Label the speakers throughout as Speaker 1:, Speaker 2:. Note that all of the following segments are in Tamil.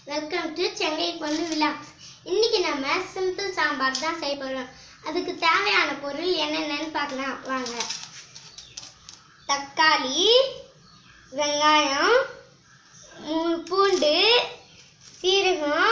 Speaker 1: வெல்கம் டு செங்கை பொண்ணு விலாக்ஸ் இன்னைக்கு நம்ம சிம்பிள் சாம்பார் தான் செய்ய போகிறோம் அதுக்கு தேவையான பொருள் என்னென்னன்னு பார்க்கலாம் வாங்க தக்காளி வெங்காயம் மூணு பூண்டு சீரகம்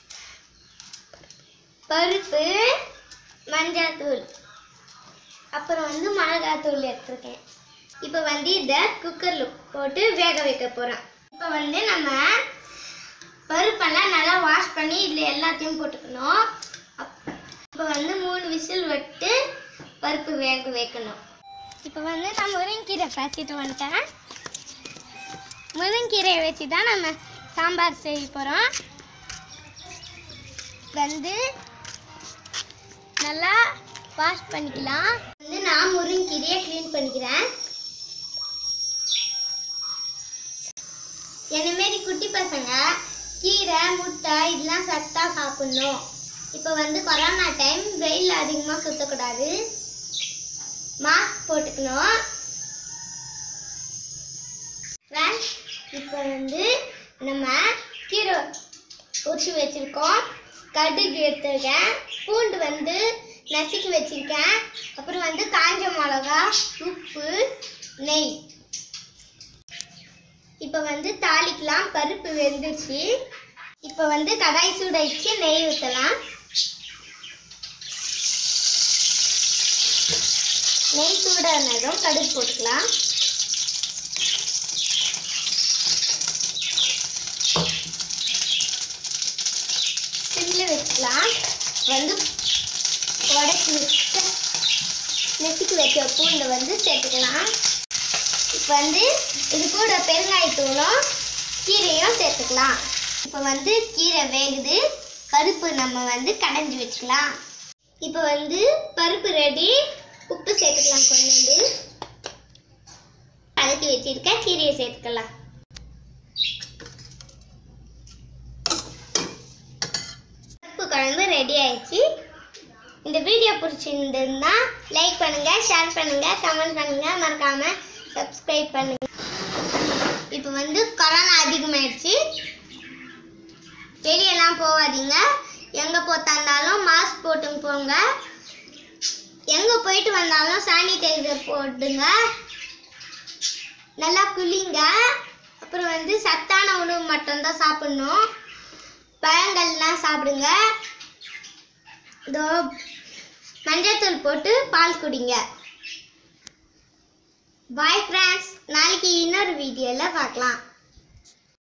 Speaker 1: பருப்பு மஞ்சள்தூள் அப்புறம் வந்து மிளகாத்தூள் எடுத்துருக்கேன் இப்போ வந்து இதை குக்கரில் போட்டு வேக வைக்க போகிறேன் இப்போ வந்து நம்ம பருப்பெல்லாம் நல்லா வாஷ் பண்ணி இதில் எல்லாத்தையும் போட்டுக்கணும் இப்போ வந்து மூணு விசில் விட்டு பருப்பு வேக வைக்கணும் இப்போ வந்து நான் முருங்கீரை பறிச்சிட்டு வந்துட்டேன் முருங்கீரையை வச்சு தான் நம்ம சாம்பார் செய்ய போகிறோம் வந்து நல்லா வாஷ் பண்ணிக்கலாம் வந்து நான் முருங்கீரையை க்ளீன் பண்ணிக்கிறேன் என்ன மாரி குட்டி பசங்க கீரை முட்டை இதெல்லாம் சத்தா சாப்பிடணும் இப்போ வந்து கொரோனா டைம் வெயில் அதிகமாக சுற்றக்கூடாது மாஸ்க் போட்டுக்கணும் ஃப்ரெண்ட்ஸ் இப்போ வந்து நம்ம கீரை உரிச்சு வச்சுருக்கோம் கடுகு எடுத்துருக்கேன் பூண்டு வந்து நசுக்கி வச்சுருக்கேன் அப்புறம் வந்து காஞ்ச மிளகா உப்பு நெய் இப்போ வந்து தாளிக்கலாம் பருப்பு வெந்துச்சு இப்போ வந்து கடாய் சூடாயிடுச்சு நெய் ஊற்றலாம் நெய் சூடானதும் கடுகு போட்டுக்கலாம் சிம்மில் வச்சுக்கலாம் வந்து உடச்சி வச்சு நெசுக்கி வச்ச பூண்டை வந்து சேர்த்துக்கலாம் இப்போ வந்து இது கூட பெருங்காயத்தூளும் கீரையும் சேர்த்துக்கலாம் இப்போ வந்து கீரை வேகுது பருப்பு நம்ம வந்து கடைஞ்சி வச்சுக்கலாம் இப்போ வந்து பருப்பு ரெடி உப்பு சேர்த்துக்கலாம் கொஞ்சோண்டு கலக்கி வச்சிருக்க கீரையை சேர்த்துக்கலாம் பருப்பு குழம்பு ரெடி ஆயிடுச்சு இந்த வீடியோ பிடிச்சிருந்ததுன்னா லைக் பண்ணுங்க ஷேர் பண்ணுங்க கமெண்ட் பண்ணுங்க மறக்காம சப்ஸ்கிரைப் பண்ணுங்க இப்போ வந்து கொரோனா அதிகமாயிடுச்சு வெளியெல்லாம் போகாதீங்க எங்கே போத்தாந்தாலும் மாஸ்க் போட்டுங்க போங்க எங்கே போயிட்டு வந்தாலும் சானிடைசர் போட்டுங்க நல்லா குளிங்க அப்புறம் வந்து சத்தான உணவு மட்டும்தான் சாப்பிடணும் பழங்கள்லாம் சாப்பிடுங்க இதோ மஞ்சத்தூள் போட்டு பால் குடிங்க பாய் ஃப்ரெண்ட்ஸ் நாளைக்கு இன்னொரு வீடியோவில் பார்க்கலாம்